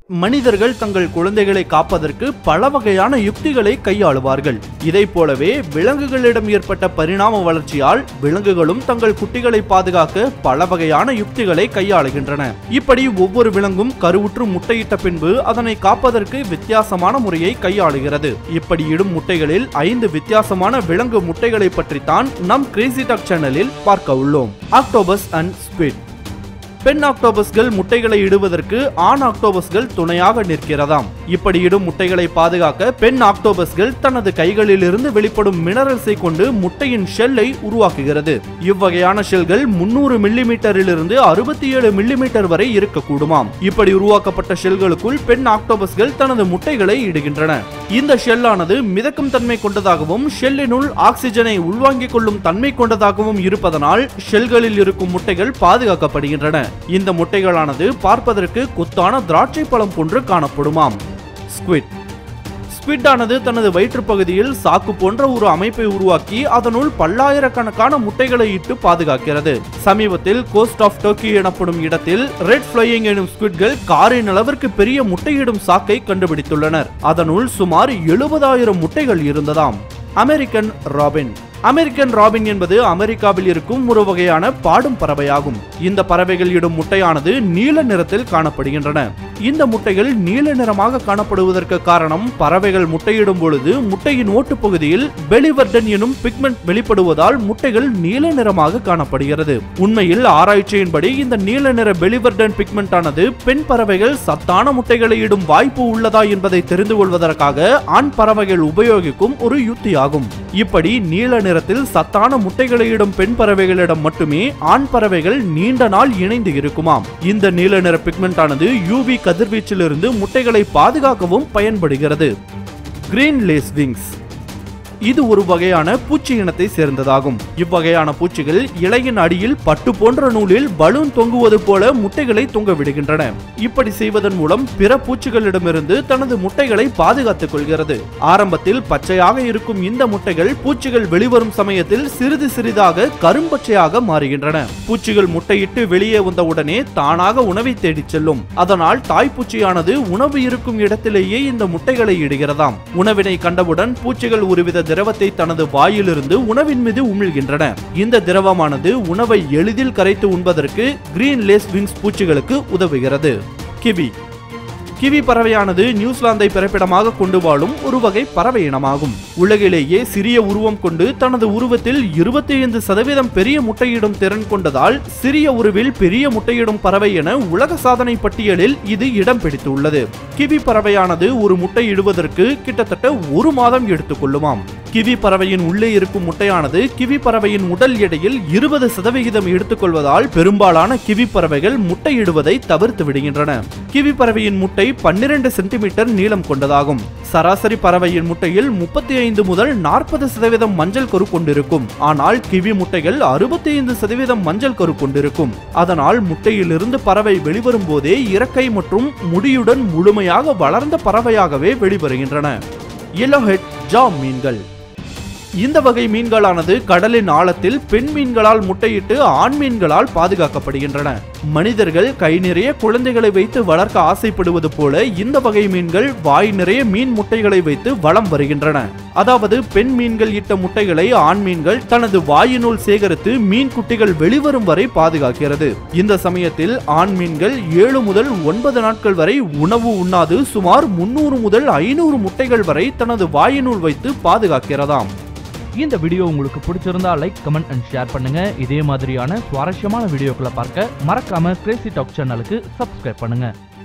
மனிதர்கள் தங்கள் குழந்தைகளை காப்பதற்கு பல வகையான யுக்திகளை கையாளுவார்கள் இதைப் போலவே விலங்குகளிடம் ஏற்பட்ட பரிணாம வளர்ச்சியால் விலங்குகளும் தங்கள் குட்டிகளை பாதுகாக்க பல வகையான யுக்திகளை கையாளுகின்றன இப்படி ஒவ்வொரு விலங்கும் கருவுற்று முட்டையிட்ட பின்பு அதனை காப்பதற்கு வித்தியாசமான முறையை கையாளுகிறது இப்படி இடும் முட்டைகளில் ஐந்து வித்தியாசமான விலங்கு முட்டைகளை பற்றித்தான் நம் கிரேசி டாக் சேனலில் பார்க்க உள்ளோம் ஆக்டோபஸ் அண்ட் ஸ்குவிட் பெண் ஆக்டோபஸ்கள் முட்டைகளை இடுவதற்கு ஆண் ஆக்டோபஸ்கள் துணையாக நிற்கிறதாம் இப்படி இடும் முட்டைகளை பாதுகாக்க பெண் ஆக்டோபஸ்கள் தனது கைகளில் இருந்து வெளிப்படும் மினரல்ஸை கொண்டு முட்டையின் ஷெல்லை உருவாக்குகிறது இவ்வகையான ஷெல்கள் முன்னூறு மில்லிமீட்டரில் இருந்து அறுபத்தி ஏழு மில்லிமீட்டர் வரை இருக்கக்கூடுமாம் இப்படி உருவாக்கப்பட்ட ஷெல்களுக்குள் பெண் ஆக்டோபஸ்கள் தனது முட்டைகளை இடுகின்றன இந்த ஷெல்லானது மிதக்கும் தன்மை கொண்டதாகவும் ஷெல்லினுள் ஆக்சிஜனை உள்வாங்கிக் கொள்ளும் தன்மை கொண்டதாகவும் இருப்பதனால் ஷெல்களில் இருக்கும் முட்டைகள் பாதுகாக்கப்படுகின்றன இந்த முட்டைகளானது பார்ப்பதற்கு கொத்தான திராட்சை பழம் போன்று காணப்படுமாம் ஸ்குவிட் ஸ்குவிட் ஆனது தனது வயிற்றுப் பகுதியில் சாக்கு போன்ற ஒரு அமைப்பை உருவாக்கி அதனுள் பல்லாயிரக்கணக்கான முட்டைகளை இட்டு பாதுகாக்கிறது சமீபத்தில் கோஸ்ட் ஆஃப் டர்க்கி எனப்படும் இடத்தில் ரெட் ஃபிளையிங் எனும் ஸ்குவிட்கள் காரின் அளவிற்கு பெரிய முட்டையிடும் சாக்கை கண்டுபிடித்துள்ளனர் அதனுள் சுமார் எழுபதாயிரம் முட்டைகள் இருந்ததாம் அமெரிக்கன் ராபின் அமெரிக்கன் ராபின் என்பது அமெரிக்காவில் இருக்கும் ஒரு வகையான பாடும் பறவையாகும் இந்த பறவைகள் இடும் முட்டையானது நீல நிறத்தில் காணப்படுகின்றன இந்த முட்டைகள் நீல நிறமாக காணப்படுவதற்கு காரணம் பறவைகள் முட்டையிடும் பொழுது முட்டையின் ஓட்டுப் பகுதியில் பெலிவர்டன் எனும் பிக்மெண்ட் வெளிப்படுவதால் முட்டைகள் நீல நிறமாக காணப்படுகிறது உண்மையில் ஆராய்ச்சியின்படி இந்த நீல நிற பெலிவர்டன் பிக்மெண்ட் ஆனது பெண் பறவைகள் சத்தான முட்டைகளை இடும் வாய்ப்பு உள்ளதா என்பதை தெரிந்து கொள்வதற்காக ஆண் பறவைகள் உபயோகிக்கும் ஒரு யுக்தியாகும் இப்படி நீல நிறத்தில் சத்தான முட்டைகளை இடும் பெண் பறவைகளிடம் மட்டுமே ஆண் பறவைகள் நீண்ட நாள் இணைந்து இருக்குமாம் இந்த நீல நிற பிக்மெண்ட் ஆனது யூவி கதிர்வீச்சிலிருந்து முட்டைகளை பாதுகாக்கவும் பயன்படுகிறது கிரீன் லேஸ் விங்ஸ் இது ஒரு வகையான பூச்சி இனத்தை சேர்ந்ததாகும் இவ்வகையான பூச்சிகள் இலையின் அடியில் பட்டு போன்ற நூலில் பலூன் தொங்குவது போல முட்டைகளை தொங்க விடுகின்றன இப்படி செய்வதன் மூலம் பிற பூச்சிகளிடமிருந்து தனது முட்டைகளை பாதுகாத்துக் கொள்கிறது ஆரம்பத்தில் பச்சையாக இருக்கும் இந்த முட்டைகள் பூச்சிகள் வெளிவரும் சமயத்தில் சிறிது சிறிதாக கரும்பச்சையாக மாறுகின்றன பூச்சிகள் முட்டையிட்டு வெளியே வந்தவுடனே தானாக உணவை தேடிச் செல்லும் அதனால் தாய்ப்பூச்சியானது உணவு இருக்கும் இடத்திலேயே இந்த முட்டைகளை இடுகிறதாம் உணவினை கண்டவுடன் பூச்சிகள் ஒருவித திரவத்தை தனது வாயிலிருந்து உணவின் மீது உமிழ்கின்றன இந்த திரவமானது உணவை எளிதில் கரைத்து உண்பதற்கு கிரீன் லேஸ் விங்ஸ் பூச்சிகளுக்கு உதவுகிறது கிவி கிவி பறவையானது நியூசிலாந்தை பிறப்பிடமாக கொண்டு வாழும் ஒரு வகை பறவை இனமாகும் உலகிலேயே சிறிய உருவம் கொண்டு தனது உருவத்தில் இருபத்தி ஐந்து சதவீதம் பெரிய முட்டையிடும் திறன் கொண்டதால் சிறிய உருவில் பெரிய முட்டையிடும் பறவை என உலக சாதனை பட்டியலில் இது இடம் பிடித்துள்ளது கிவி பறவையானது ஒரு முட்டை இடுவதற்கு கிட்டத்தட்ட ஒரு மாதம் எடுத்துக்கொள்ளுமாம் கிவி பறவையின் உள்ளே இருக்கும் முட்டையானது கிவி பறவையின் உடல் எடையில் இருபது சதவிகிதம் எடுத்துக்கொள்வதால் பெரும்பாலான கிவி பறவைகள் முட்டையிடுவதை தவிர்த்து விடுகின்றன கிவி பறவையின் முட்டை பன்னிரண்டு சென்டிமீட்டர் நீளம் கொண்டதாகும் சராசரி பறவையின் முட்டையில் முப்பத்தி ஐந்து முதல் நாற்பது சதவீதம் மஞ்சள் கரு கொண்டிருக்கும் ஆனால் கிவி முட்டைகள் அறுபத்தி ஐந்து சதவீதம் மஞ்சள் கரு கொண்டிருக்கும் அதனால் முட்டையிலிருந்து பறவை வெளிவரும் போதே இறக்கை மற்றும் முடியுடன் முழுமையாக வளர்ந்த பறவையாகவே வெளிவருகின்றன எல்லோஹெட் ஜா மீன்கள் இந்த வகை மீன்களானது கடலின் ஆழத்தில் பெண் மீன்களால் முட்டையிட்டு ஆண் மீன்களால் பாதுகாக்கப்படுகின்றன மனிதர்கள் கை நிறைய குழந்தைகளை வைத்து வளர்க்க ஆசைப்படுவது போல இந்த வகை மீன்கள் வாய் நிறைய மீன் முட்டைகளை வைத்து வலம் வருகின்றன அதாவது பெண் மீன்கள் இட்ட முட்டைகளை ஆண் மீன்கள் தனது வாயினுள் சேகரித்து மீன் குட்டிகள் வெளிவரும் வரை பாதுகாக்கிறது இந்த சமயத்தில் ஆண் மீன்கள் ஏழு முதல் ஒன்பது நாட்கள் வரை உணவு உண்ணாது சுமார் முன்னூறு முதல் ஐநூறு முட்டைகள் வரை தனது வாயினுள் வைத்து பாதுகாக்கிறதாம் இந்த வீடியோ உங்களுக்கு பிடிச்சிருந்தா லைக் கமெண்ட் அண்ட் ஷேர் பண்ணுங்க இதே மாதிரியான சுவாரஸ்யமான வீடியோக்களை பார்க்க மறக்காம கிரேசி டாக் சேனலுக்கு சப்ஸ்கிரைப் பண்ணுங்க